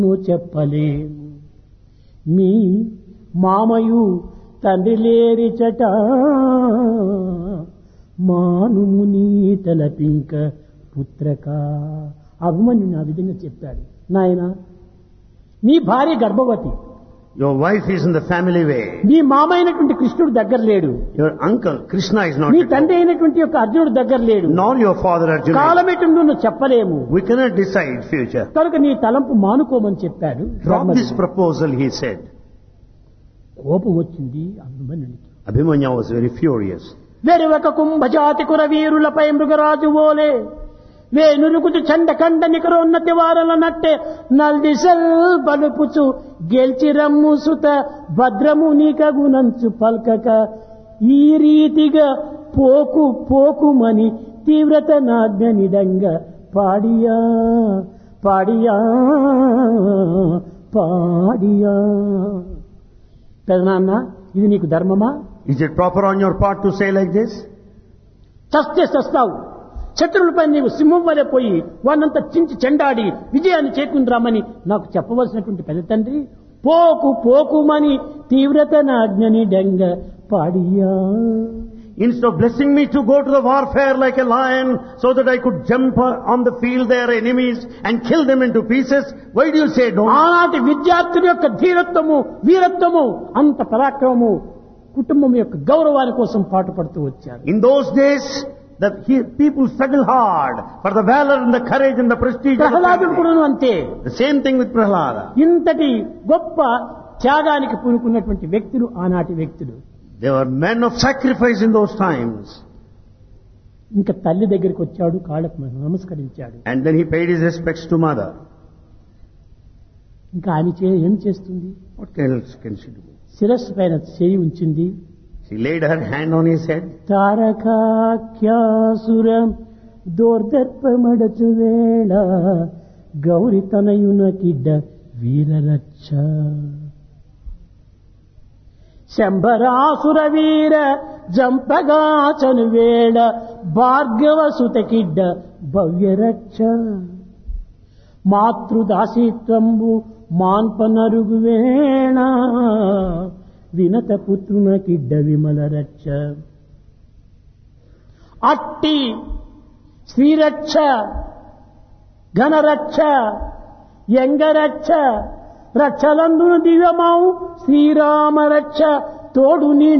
చెప్పలేము మీ మామయు తండ్రి లేరిచట మానుము నీ తలపింక పుత్రక అభిమన్యుని ఆ విధంగా చెప్పాడు నాయన నీ భార్య గర్భవతి Your wife is in the family way. నీ మామ అయినటువంటి కృష్ణుడు దగ్గర లేడు Your uncle Krishna is not నీ at తండ్రి home. అయినటువంటి యొక్క అర్జునుడు దగ్గర లేడు Nor your father Arjuna. కాలమెటుండు నువ్వు చెప్పలేము We cannot decide future. కనుక నీ తలంపు మానుకోమని చెప్పాడు Drop this ధర్మజుడు. proposal, he said. కోపం వచ్చింది అభిమన్యునికి Abhimanyu was very furious. వెరువక కుంభజాతి కుర వీరులపై మృగరాజు ఓలే వేనురుగుతు చండ కండ నికరోన్నతి వారల నట్టే నల్దిసల్ బలుపుచు గెల్చి రమ్ము సుత భద్రము నీకగునంచు పల్కక ఈ రీతిగా పోకు పోకుమని తీవ్రత నాజ్ఞనిడంగా పాడియా పాడియా పాడియా పెదనాన్న ఇది నీకు ధర్మమా Is it proper on your part to say like this? చస్తే చస్తావు శత్రువులపై నీవు సింహం వలె పోయి వానంతా చించి చెండాడి విజయాన్ని చేకుందిరామని నాకు చెప్పవలసినటువంటి పెద్ద తండ్రి పోకు పోకుమని తీవ్రత నాజ్ఞని డెంగ పాడియా Instead of blessing me to go to the warfare like a lion so that I could jump on the field their enemies and kill them into pieces, why do you say don't? ఆనాటి విద్యార్థుల యొక్క ధీరత్వము వీరత్వము అంత పరాక్రమము కుటుంబం యొక్క గౌరవాని కోసం పాటుపడుతూ వచ్చారు In those days, the he, people struggle hard for the valor and the courage and the prestige of the ప్రహ్లాదుడు family. కూడాను అంతే The same thing with Prahlada. ఇంతటి గొప్ప త్యాగానికి పూనుకున్నటువంటి వ్యక్తులు ఆనాటి వ్యక్తులు They were men of sacrifice in those times. ఇంకా తల్లి దగ్గరికి వచ్చాడు కాళ్ళకు నమస్కరించాడు And then he paid his respects to mother. ఇంకా ఆమె చే ఏం చేస్తుంది What else can she do? శిరస్సు పైన చేయి ఉంచింది She laid her hand on his head. తారకాఖ్యాసురం దోర్దర్పమడచు వేళ గౌరి తనయునకిడ్డ వీరరచ్చ శంభరాసుర వీర జంపగాచను వేళ భార్గవ సుతకిడ్డ భవ్యరక్ష మాతృదాసిత్వంబు మాన్పనరుగు వేణ వినత పుత్రునకిడ్డ విమల రక్ష అట్టి శ్రీరక్ష ఘనరక్ష ఎంగరక్ష రక్షలందున దివ్యమావు శ్రీరామ రక్ష తోడు నీ